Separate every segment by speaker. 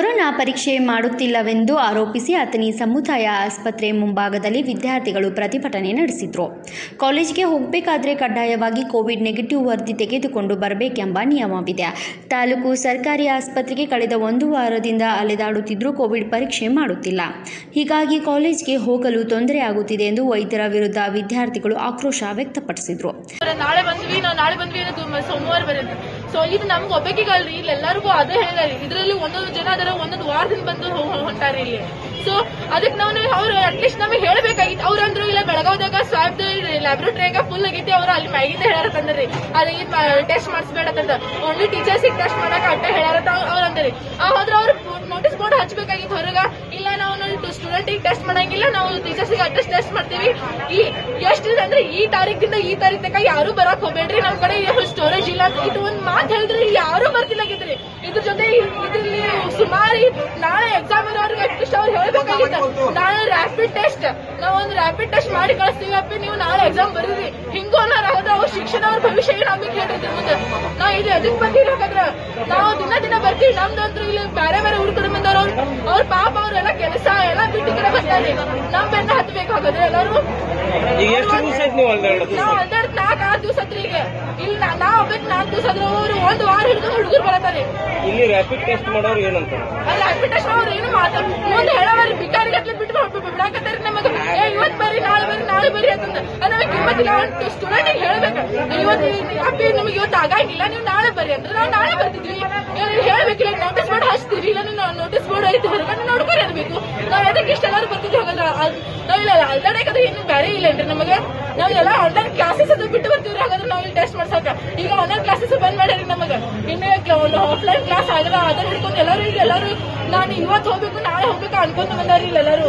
Speaker 1: Corona ಪರೀಕ್ಷೆ ಮಾಡುತ್ತಿಲ್ಲವೆಂದು ಆರೋಪಿಸಿ ಅಥಣಿ ಸಮುದಾಯ ಆಸ್ಪತ್ರೆ ಮುಂಭಾಗದಲ್ಲಿ ವಿದ್ಯಾರ್ಥಿಗಳು ಪ್ರತಿಭಟನೆ ನಡೆಸಿದರು ಕಾಲೇಜಿಗೆ ಹೋಗಬೇಕಾದ್ರೆ ಕಡ್ಡಾಯವಾಗಿ ಕೋವಿಡ್ ನೆಗೆಟಿವ್ ವರದಿ ತೆಗೆದುಕೊಂಡು ಬರಬೇಕೆಂಬ ನಿಯಮವಿದೆ ತಾಲೂಕು ಸರ್ಕಾರಿ ಆಸ್ಪತ್ರೆಗೆ ಕಳೆದ ಒಂದು ವಾರದಿಂದ ಅಲೆದಾಡುತ್ತಿದ್ದರೂ ಕೋವಿಡ್ ಪರೀಕ್ಷೆ ಮಾಡುತ್ತಿಲ್ಲ ಹೀಗಾಗಿ ಕಾಲೇಜಿಗೆ ಹೋಗಲು ತೊಂದರೆ ಆಗುತ್ತಿದೆ ಎಂದು ವೈದ್ಯರ ವಿರುದ್ಧ ವಿದ್ಯಾರ್ಥಿಗಳು ಆಕ್ರೋಶ ವ್ಯಕ್ತಪಡಿಸಿದರು
Speaker 2: ಅವ್ರೆ ನಾಳೆ ಬಂದ್ವಿ ನಾವು ನಾಳೆ ಬಂದ್ವಿ ಅನ್ನೋದು ಮ- ಸೋಮವಾರ ಬರೋದು ಸೊ ಇದು ನಮ್ಗೆ ಒಬ್ಬಕಿಗಲ್ರಿ ಇಲ್ಲಿ ಎಲ್ಲರಿಗೂ ಅದೇ ಹೇಳಿದಾರೆ ಇದರಲ್ಲಿ ಒಂದೊಂದು ಜನ ಅದರ ಒಂದೊಂದು ವಾರದಿಂದ ಬಂದು ಹೊ- ಹೊ- ಹೊಂಟಾರಿ ಇಲ್ಲಿ ಸೊ ಅದಕ್ಕೆ ನಾವು ಅವ್ರು ಅಟ್ಲೀಸ್ಟ್ ನಮಗೆ ಹೇಳ್ಬೇಕಾಗಿತ್ತು ಅವ್ರು ಅಂದ್ರು ಇಲ್ಲ ಬೆಳಗಾವ್ದಾಗ ಸ್ವಾಬ್ ಲ್ಯಾಬ್ರೇಟರಿಯಾಗ ಫುಲ್ ಆಗೈತಿ ಅವ್ರು ಅಲ್ಲಿ ಮ್ಯಾಗಿಂದ ಹೇಳ್ಯಾರ ತಂದ್ರಿ ಅದೇ ಟೆಸ್ಟ್ ಮಾಡಿಸ್ಬೇಡ ತಂದ ಓನ್ಲಿ ಟೀಚರ್ಸಿಗೆ ಟೆಸ್ಟ್ ಮಾಡಕ್ ಅಟ್ಟ ಹೇಳ್ಯಾರ ಅವ್ರು ಅಂದ್ರಿ ಹೋದ್ರ ಅವ್ರು ನೋಟಿಸ್ ಬೋರ್ಡ್ ಹಚ್ಬೇಕಾಗಿತ್ತು ಹೊರಗ ಇಲ್ಲ ನಾವು ಸ್ಟೂಡೆಂಟಿಗೆ ಟೆಸ್ಟ್ ಮಾಡಂಗಿಲ್ಲ ನಾವು ಟೀಚರ್ಸಿಗೆ ಅಟ್ಲೀಸ್ಟ್ ಟೆಸ್ಟ್ ಮಾಡ್ತೀವಿ ಈ ಎಷ್ಟಿದೆ ಅಂದ್ರೆ ಈ ತಾರೀಕಿಂದ ಈ ತಾರೀಕ್ ತನಕ ಯಾರು ಬರಕ್ ಹೋಗ್ಬೇಡ್ರಿ ನಮ್ ಕಡೆ ಸ್ಟೋರೇಜ್ ಇಲ್ಲ ಅಂತ ಇದು ಒಂದ್ ಮಾತು ಹೇಳಿದ್ರಿ ಯಾರು ಬರ್ತಿಲ್ಲಾಗಿದ್ರಿ ಇದ್ರ ಜೊತೆ ಇದ್ರಲ್ಲಿ ಸುಮಾರು ನಾಳೆ ಎಕ್ಸಾಮ್ ಇರೋರ್ಗೆ ಅಟ್ಲೀಸ್ಟ್ ಅವ್ರು ಹೇಳ್ಬೇಕಾಗಿತ್ತು ನಾಳೆ ರ್ಯಾಪಿಡ್ ಟೆಸ್ಟ್ ನಾವು ಒಂದು ರ್ಯಾಪಿಡ್ ಟೆಸ್ಟ್ ಮಾಡಿ ಕಳಿಸ್ತೀವಿ ಅಪ್ಪಿ ನೀವು ನಾಳೆ ಎಕ್ಸಾಮ್ ಬರೀರಿ ಹಿಂಗೂ ಅನ್ನೋರಾದ್ರೆ ಅವ್ರ ಶಿಕ್ಷಣ ಅವ್ರ ಭವಿಷ್ಯ ಏನಾಗ್ಬೇಕು ಹೇಳಿದ್ರು ಮುಂದೆ ನಾವು ಇದು ಎದಕ್ ಬಂದಿಲ್ಲ ಹಾಗಾದ್ರೆ ನಾವು ದಿನ ದಿನ ಬರ್ತೀವಿ ನಮ್ದಂತ್ರು ಇಲ್ಲಿ ಬೇರೆ ಬೇರೆ ಊರ್ ಕಡೆ ಬಂದವ್ರು ಅವ್ರು ಅವ್ರ ಪಾಪ ಅವ್ರೆಲ್ಲ ಕೆಲಸ ಎಲ್ಲ ಬಿಟ್ಟು ಕಡೆ ಬರ್ತಾರೆ ನಮ್ ಬೆನ್ನ ಹತ್ಬೇಕು ಹಾಗಾದ್ರೆ ಎಲ್ಲರೂ
Speaker 3: ಈಗ ಎಷ್ಟು ದಿವಸ ಆಯ್ತು ನೀವು ಅಲ್ಲಿ ಹೇಳೋದು
Speaker 2: ನಾವ್ ಹನ್ನೆರಡು ನಾಲ್ಕು ಆರು ದಿವಸ ಹತ್ರಿ ಈಗ ಇಲ್ಲಿ ನಾ- ನಾವ್ ಒಬ್ಬಕ್ ನಾಲ್ಕು ದಿವಸ ಆದ್ರೆ ಅವ್ರು ಒಂದು ವಾರ ಹಿಡಿದು ಹುಡುಗರು ಬರತಾರೆ
Speaker 3: ಇಲ್ಲಿ ರ್ಯಾಪಿಡ್ ಟೆಸ್ಟ್ ಮಾಡೋರು ಏನಂತ
Speaker 2: ಅಲ್ಲಿ ಅಡ್ಮಿಟೇಷನ್ ಅವ್ರು ಏನು ಮಾತಾಡ ಮುಂದೆ ಹೇಳೋರಿ ಬಿಕಾರಿ ಗಟ್ಲೆ ಬಿಟ್ಟು ಬಿಟ್ಟು ಬಿಡಾಕತ್ತಾರ ನಮಗೆ ಏ ಇವತ್ ಬರ್ರಿ ನಾಳೆ ಬರ್ರಿ ನಾಳೆ ಬರ್ರಿ ಅಂತಂದ ಅದು ನಮಗೆ ಕಿಮ್ಮತ್ತಿಲ್ಲ ಒಂದು ಸ್ಟೂಡೆಂಟ್ ಹೇಳ್ಬೇಕು ಇವತ್ತು ಅಪ್ಪಿ ನಮಗೆ ಇವತ್ತು ಆಗಂಗಿಲ್ಲ ನೀವು ನಾಳೆ ಬರ್ರಿ ಅಂದ್ರೆ ನಾವು ನಾಳೆ ಬರ್ತಿದ್ವಿ ಇವ್ರು ಹೇಳ್ಬೇಕಿಲ್ಲ ನೋಟಿಸ್ ಬೋರ್ಡ್ ಹಚ್ತೀವಿ ಇಲ್ಲ ನೀವು ನೋಟಿಸ್ ಬೋರ್ಡ್ ಐತಿ ಹೊರಗಡೆ ನೋಡ್ಕೊಂಡು ಇರ್ಬೇಕು ನಾವ್ ಎದಕ್ಕೆ ಇಷ್ಟೆಲ್ಲಾರು ಬರ್ತಿದ್ವಿ ಹಾಗಾದ್ರೆ ಅದ್- ನಾವ್ ಇಲ್ಲ ಅಲ್ದಾಡಕಂದ್ರೆ ಏನು ಬೇರೆ ಇಲ್ಲೇನ್ರಿ ನಮಗೆ ನಾವೆಲ್ಲ ಆನ್ಲೈನ್ ಕ್ಲಾಸಸ್ ಅದು ಬಿಟ್ಟು ಬರ್ತೀವಿ ಹಾಗಾದ್ರೆ ನಾವು ಇಲ್ಲಿ ಟೆಸ್ಟ್ ಮಾಡ್ಸಕ ಈಗ ಆನ್ಲೈನ್ ಕ್ಲಾಸಸ್ ಬಂದ್ ಮಾಡ್ಯಾರಿ ನಮಗೆ ಇನ್ನು ಆಫ್ಲೈನ್ ಕ್ಲಾಸ್ ಆಗಲ್ಲ ಅದನ್ನ ಹಿಡ್ಕೊಂಡು ಎಲ್ಲರೂ ಈಗ ಎಲ್ಲರೂ ನಾನು ಇವತ್ತು ಹೋಗ್ಬೇಕು ನಾಳೆ ಹೋಗ್ಬೇಕು ಅನ್ಕೊಂತ ಬಂದಾರಿ ಇಲ್ಲಿ ಎಲ್ಲರೂ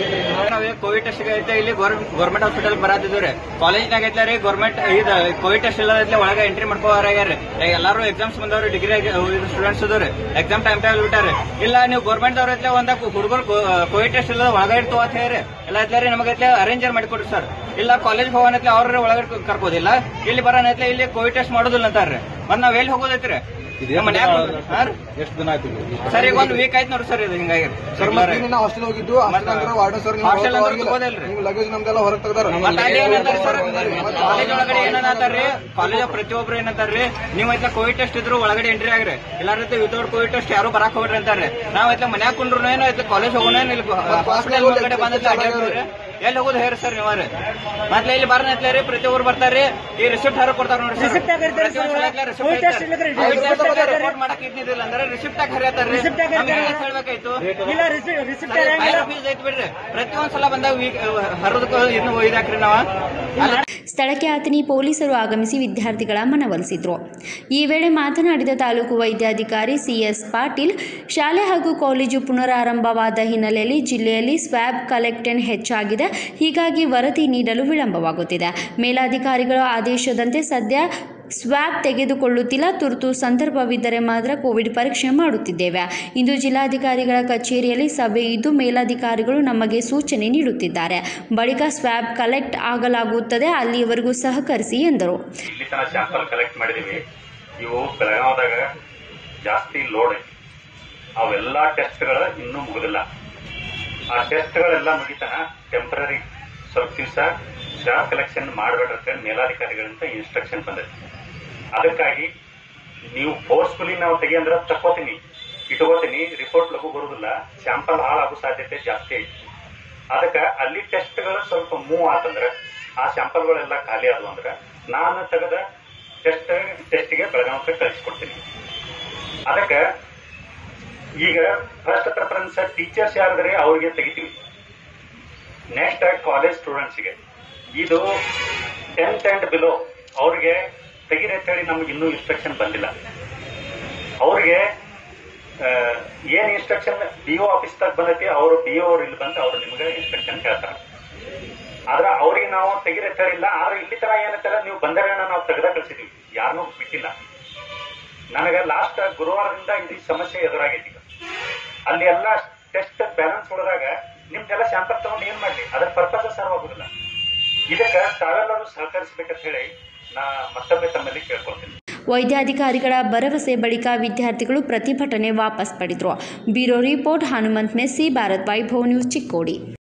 Speaker 4: ನಾವೇ ಕೋವಿಡ್ ಟೆಸ್ಟ್ ಐತೆ ಇಲ್ಲಿ ಗೌರ್ಮೆಂಟ್ ಹಾಸ್ಪಿಟಲ್ ಬರತ್ತಿದ್ವಿ ಕಾಲೇಜ್ನಾಗ ಐತ್ಲ ರೀ ಗೌರ್ಮೆಂಟ್ ಇದು ಕೋವಿಡ್ ಟೆಸ್ಟ್ ಇಲ್ಲ ಒಳಗೆ ಎಂಟ್ರಿ ಮಾಡ್ಕೋರಾಗ್ಯಾರ ಎಲ್ಲಾರು ಎಕ್ಸಾಮ್ಸ್ ಬಂದವ್ರಿ ಡಿಗ್ರಿ ಸ್ಟೂಡೆಂಟ್ಸ್ ಅದಾವ್ರಿ ಎಕ್ಸಾಮ್ ಟೈಮ್ ಟೈಮ್ ಬಿಟ್ಟಾರೆ ಇಲ್ಲ ನೀವು ಗೌರ್ಮೆಂಟ್ ಅವ್ರ ಐತ್ಲೆ ಒಂದ ಹುಡುಗರು ಕೋವಿಡ್ ಟೆಸ್ಟ್ ಇಲ್ಲ ಒಳಗೆ ಇರ್ತು ಅಂತ ಹೇಳಿ ಎಲ್ಲ ಐತ್ಲ ರೀ ನಮಗೆ ಐತ್ಲೆ ಅರೇಂಜರ್ ಮಾಡಿಕೊಡ್ರಿ ಸರ್ ಇಲ್ಲ ಕಾಲೇಜ್ ಹೋಗೋನೈತ್ಲೆ ಅವ್ರ ಒಳಗಡೆ ಕರ್ಕೋದಿಲ್ಲ ಇಲ್ಲಿ ಬರೋನೈತ್ಲೆ ಇಲ್ಲಿ ಕೋವಿಡ್ ಟೆಸ್ಟ್ ಮಾಡೋದಿಲ್ಲ ಅಂತಾರ್ರಿ ಮತ್ ನಾವ್ ಎಲ್ಲಿ ಹೋಗೋದೈತ್ರಿ ನಮ್ಮ ಮನ್ಯಾಗ ಹಾ ರೀ?
Speaker 5: ಎಷ್ಟು ದಿನ ಆಯ್ತು ಇದು?
Speaker 4: ಸರ್ ಈಗ ಒಂದ್ ವೀಕ್ ಆಯ್ತು ನೋಡ್ರಿ ಸರ್ ಇದು ಹಿಂಗಾಗಿ
Speaker 5: ಸರ್ ಮತ್ತೆ ನೀವು ಹಾಸ್ಟೆಲ್ ಹೋಗಿದ್ದು ಹಾಸ್ಟೆಲ್ ಅಂದ್ರೆ ವಾರ್ಡನ್ ಸರ್
Speaker 4: Hostel ಅಂದ್ರೆ ತಗೋದಿಲ್ರಿ.
Speaker 5: ನಿಮ್ ಲಗೇಜ್ ನಮ್ದೆಲ್ಲ ಹೊರಗೆ ತೆಗ್ದಾರ
Speaker 4: ಮತ್ತೆ ಅಲ್ಲಿ ಏನಂತಾರ ಸರ್ ಕಾಲೇಜ್ ಒಳಗಡೆ ಏನಂತಾರ್ರಿ ಕಾಲೇಜ್ ಪ್ರತಿಯೊಬ್ರು ಏನಂತಾರ್ರಿ ನೀವು ಐತ್ಲ ಕೋವಿಡ್ ಟೆಸ್ಟ್ ಇದ್ರು ಒಳಗಡೆ ಎಂಟ್ರಿ ಆಗ್ರಿ ಎಲ್ಲಾರ ವಿತೌಟ್ ಕೋವಿಡ್ ಟೆಸ್ಟ್ ಯಾರು ಬರಾಕ್ ಹೋಗ್ರಿ ಅಂತಾರ್ರಿ ನಾವ್ ಐತ್ಲ ಮನ್ಯಾಗ ಕುಂಡ್ರು ಏನೋ ಐತ್ಲ ಕಾಲೇಜ್ ಹೋಗೋಣ ಇಲ್ಲಿ ಹಾಸ್ಪಿಟಲ್ ಒಳಗಡೆ ಬಂದ ಎಲ್ಲಿ ಹೋಗೋದು ಹೇರಿ ಸರ್ ನೀವ್ರಿ ಮತ್ತೆ ಇಲ್ಲಿ ಬರನ ಐತ್ಲ ರೀ ಪ್ರತಿಯೊಬ್ರು ಬರ್ತಾರ್ರಿ ಈ ರಿಸಿಪ್ಟ್ ಹಾರ ಕೊಡ್ತಾರ ನೋಡ್ರಿ ರಿಪೋರ್ಟ್ ಮಾಡಕ್ ಇದ್ದಿದ್ದಿಲ್ಲ ಅಂದ್ರೆ ರಿಸಿಪ್ಟ್ ಹಾಕಿ ಹರಿಯತ್ತಾರ್ರಿ ನಮ್ಗೆ ಯಾಕ್ ಹೇಳ್ಬೇಕಾಯ್ತು ಫೀಸ್ ಐತ್ ಬಿಡ್ರಿ ಪ್ರತಿಯೊಂದ್ ಸಲ ಬಂದಾಗ ಹರಿದಕ್ಕೆ ಇನ್ನು ಒಯ್ದಾಕ್ರಿ ನಾವ ಅಲ್ಲ
Speaker 1: ಸ್ಥಳಕ್ಕೆ ಅಥಣಿ ಪೊಲೀಸರು ಆಗಮಿಸಿ ವಿದ್ಯಾರ್ಥಿಗಳ ಮನವೊಲಿಸಿದ್ರು ಈ ವೇಳೆ ಮಾತನಾಡಿದ ತಾಲೂಕು ವೈದ್ಯಾಧಿಕಾರಿ ಸಿಎಸ್ ಪಾಟೀಲ್ ಶಾಲೆ ಹಾಗೂ ಕಾಲೇಜು ಪುನರಾರಂಭವಾದ ಹಿನ್ನೆಲೆಯಲ್ಲಿ ಜಿಲ್ಲೆಯಲ್ಲಿ ಸ್ವ್ಯಾಬ್ ಕಲೆಕ್ಟೆನ್ ಹೆಚ್ಚಾಗಿದೆ ಹೀಗಾಗಿ ವರದಿ ನೀಡಲು ವಿಳಂಬವಾಗುತ್ತಿದೆ ಮೇಲಾಧಿಕಾರಿಗಳ ಆದೇಶದಂತೆ ಸದ್ಯ ಸ್ವ್ಯಾಬ್ ತೆಗೆದುಕೊಳ್ಳುತ್ತಿಲ್ಲ ತುರ್ತು ಸಂದರ್ಭವಿದ್ದರೆ ಮಾತ್ರ ಕೋವಿಡ್ ಪರೀಕ್ಷೆ ಮಾಡುತ್ತಿದ್ದೇವೆ ಇಂದು ಜಿಲ್ಲಾಧಿಕಾರಿಗಳ ಕಚೇರಿಯಲ್ಲಿ ಸಭೆ ಇದ್ದು ಮೇಲಾಧಿಕಾರಿಗಳು ನಮಗೆ ಸೂಚನೆ ನೀಡುತ್ತಿದ್ದಾರೆ ಬಳಿಕ ಸ್ವ್ಯಾಬ್ ಕಲೆಕ್ಟ್ ಆಗಲಾಗುತ್ತದೆ ಅಲ್ಲಿಯವರೆಗೂ ಸಹಕರಿಸಿ ಎಂದರು
Speaker 6: ಇಲ್ಲಿ ತನ ಸ್ಯಾಂಪಲ್ ಕಲೆಕ್ಟ್ ಮಾಡಿದೀವಿ ಇವು ಬೆಳಗಾವದಾಗ ಜಾಸ್ತಿ ಲೋಡ್ ಐತಿ ಅವೆಲ್ಲಾ ಟೆಸ್ಟ್ಗಳ ಇನ್ನೂ ಮುಗುದಿಲ್ಲ ಆ ಟೆಸ್ಟ್ಗಳೆಲ್ಲ ಮುಗಿತನ ಟೆಂಪರರಿ ಸ್ವಲ್ಪ ದಿವಸ ಸ್ಟಾಫ್ ಕಲೆಕ್ಷನ್ ಮಾಡಬೇಡ್ರಿ ಅಂತೇಳಿ ಮೇಲಾಧಿಕಾರಿಗಳಿಂದ ಇನ್ಸ್ಟ್ರಕ್ಷನ್ ಬಂದೈತಿ ಅದಕ್ಕಾಗಿ ನೀವು ಫೋರ್ಸ್ಫುಲಿ ನಾವು ತೆಗಿ ಅಂದ್ರೆ ತಕ್ಕೋತೀನಿ ಇಟ್ಕೋತೀನಿ ರಿಪೋರ್ಟ್ ಲಘು ಬರುದಿಲ್ಲ ಸ್ಯಾಂಪಲ್ ಹಾಳಾಗೋ ಸಾಧ್ಯತೆ ಜಾಸ್ತಿ ಐತಿ ಅದಕ್ಕೆ ಅಲ್ಲಿ ಟೆಸ್ಟ್ಗಳು ಸ್ವಲ್ಪ ಮೂವ್ ಆತಂದ್ರೆ ಆ ಸ್ಯಾಂಪಲ್ಗಳೆಲ್ಲ ಖಾಲಿ ಆದವು ಅಂದ್ರೆ ನಾನು ತೆಗೆದ ಟೆಸ್ಟ್ ಟೆಸ್ಟ್ಗೆ ಬೆಳಗಾವಕ್ಕೆ ಕಳಿಸ್ಕೊಡ್ತೀನಿ ಅದಕ್ಕೆ ಈಗ ಫಸ್ಟ್ ಪ್ರಿಫರೆನ್ಸ್ ಟೀಚರ್ಸ್ ಯಾರಿದ್ರೆ ಅವ್ರಿಗೆ ತೆಗಿತೀವಿ ನೆಕ್ಸ್ಟ್ ಕಾಲೇಜ್ ಸ್ಟೂಡೆಂಟ್ಸ್ಗೆ ಇದು ಟೆಂತ್ ಅಂಡ್ ಬಿಲೋ ಅವ್ರಿಗೆ ತೆಗಿರಿ ಅಂತ ಹೇಳಿ ನಮ್ಗೆ ಇನ್ನೂ ಇನ್ಸ್ಟ್ರಕ್ಷನ್ ಬಂದಿಲ್ಲ ಅವ್ರಿಗೆ ಆ, ಏನ್ ಇನ್ಸ್ಟ್ರಕ್ಷನ್ ಡಿಒ ಆಫೀಸ್ದಾಗ ಬಂದೈತಿ ಅವರು ಡಿಒ ಅವ್ರು ಇಲ್ಲಿ ಬಂದು ಅವ್ರು ನಿಮ್ಗೆ ಇನ್ಸ್ಟ್ರಕ್ಷನ್ ಹೇಳ್ತಾರೆ ಆದ್ರೆ ಅವ್ರಿಗೆ ನಾವು ತೆಗಿರಿ ಅಂತ ಹೇಳಿಲ್ಲ ಆದ್ರೆ ಇಲ್ಲಿ ತರ ಏನಂತಾರ ನೀವು ಬಂದರೆ ನಾವು ತೆಗೆದ ಕಳ್ಸಿದೀವಿ ಯಾರನ್ನೂ ಬಿಟ್ಟಿಲ್ಲ ನನಗೆ ಲಾಸ್ಟ್ ಗುರುವಾರದಿಂದ ಇದು ಸಮಸ್ಯೆ ಎದುರಾಗೈತಿ ಈಗ. ಅಲ್ಲಿ ಎಲ್ಲ ಟೆಸ್ಟ್ ಬ್ಯಾಲೆನ್ಸ್ ಉಳಿದಾಗ ನಿಮ್ದೆಲ್ಲ ಸ್ಯಾಂಪಲ್ ತಗೊಂಡು ಏನ್ ಮಾಡ್ಲಿ ಅದ್ರ ಪರ್ಪಸ್ ಸರ್ವ್ ಆಗುದಿಲ್ಲ ಇದಕ್ಕೆ ತಾವೆಲ್ಲರೂ ಸಹಕರಿಸಬೇಕಂತ ಹೇಳಿ ನಾ ಮತ್ತೊಮ್ಮೆ ತಮ್ಮಲ್ಲಿ ಕೇಳ್ಕೊಳ್ತೀನಿ
Speaker 1: ವೈದ್ಯಾಧಿಕಾರಿಗಳ ಭರವಸೆ ಬಳಿಕ ವಿದ್ಯಾರ್ಥಿಗಳು ಪ್ರತಿಭಟನೆ ವಾಪಸ್ ಪಡೆದರು bureau report Hanumant Messi Bharat Vaibhav news Chikkodi